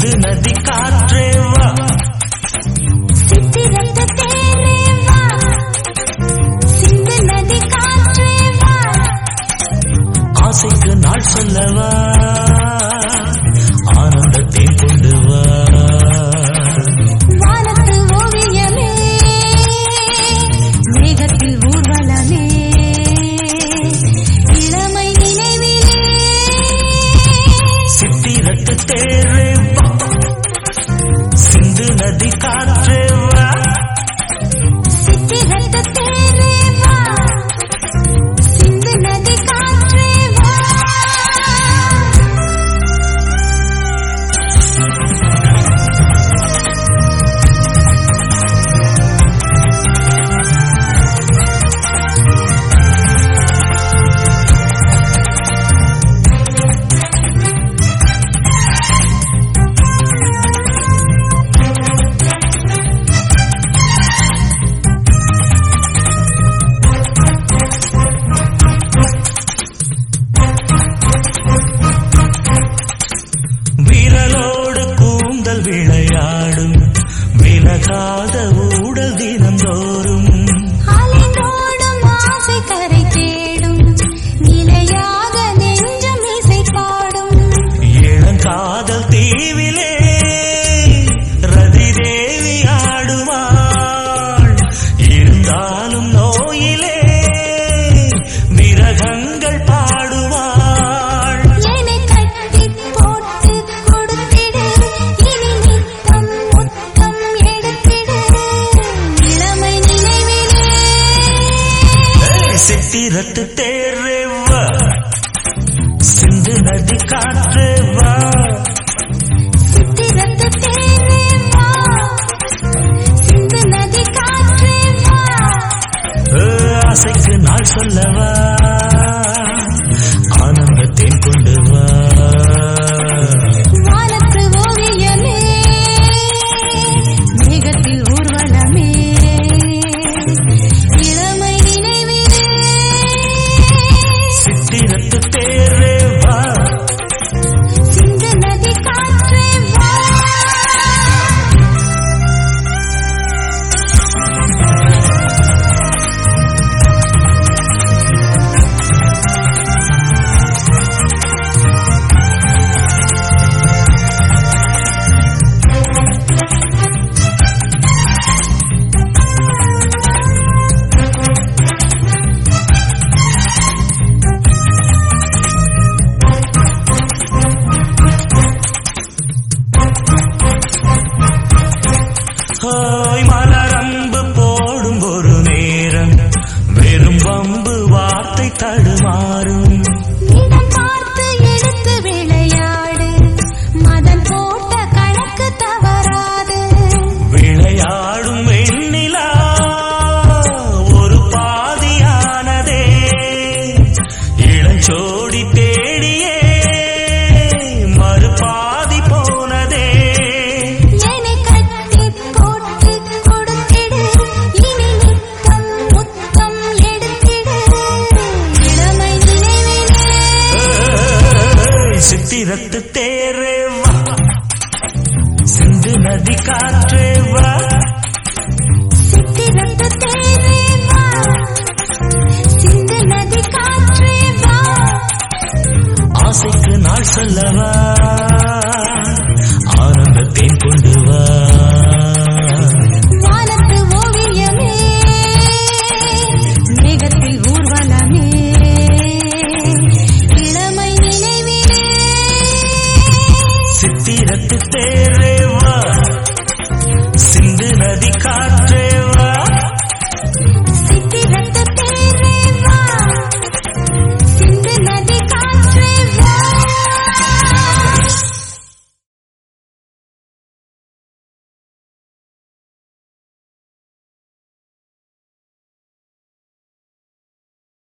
சிந்து நதி காற்றே வா சித்திரத்து தேரே வா சிந்து நதி காற்றே வா ஆசைக்கு நாள் சொல்லவா ஆனந்தத்தை கொண்டு வா வானத்து ஓவியமே மேகத்தில் ஊர்வலமே இளமை நினைவிலே சித்திரத்து தேரே வா சிந்து நதி காற்றே வா சித்திரத்து தேரே வா சிந்து நதி காற்றே வா விரலோடு கூந்தல் விளையாடும் விலகாத ஊடல் தினந்தோறும் அலைந்தோடும் ஆசை கரை தேடும் நிலையாக நெஞ்சம் இசை பாடும் இளங்காதல் தீவிலே ரதி தேவி ஆடுவாள் இருந்தாலும் நோயிலே விரகங்கள் பாடுவாள் என்னை கட்டி போட்டு கொடுத்திடு இனி நித்தம் முத்தம் எடுத்திடு இளமை நினைவிலே சித்திரத்து தேர்வா சிந்து நதி காற்றேவா சித்திரத்து தேரே வா சிந்து நதி காற்றே வா ஆசைக்கு நாள் சொல்லவா ஆனந்தத்தை கொண்டு வா வானத்து ஓவியமே மேகத்தில் ஊர்வலமே இளமை நினைவிலே சித்திரத்து தேர்வா சிந்து நதி காற்றே வா ஹோய் மலரம்பு போடும் ஒரு நேரம் வெறும் வம்பு வார்த்தை தடுமாறும் இடம் பார்த்து எடுத்து விளையாடு மதன் போட்ட கணக்கு தவறாது விளையாடும் வெண்ணிலா ஒரு பாதியானதே இளஞ்சோடி தேடியே மறுபாதி போனதே என்னை கட்டி போட்டு கொடுத்திடு இனி நித்தம் முத்தம் எடுத்திடு இளமை நினைவிலே சித்திரத்து தேரே வா சிந்து நதி காற்றே வா சித்திரத்து தேரே வா சிந்து நதி காற்றே வா ஆசைக்கு நாள் சொல்லவா ஆனந்தத்தை கொண்டு வா வானத்து ஓவியமே மேகத்தில் ஊர்வலமே இளமை நினைவிலே சித்திரத்து தேரே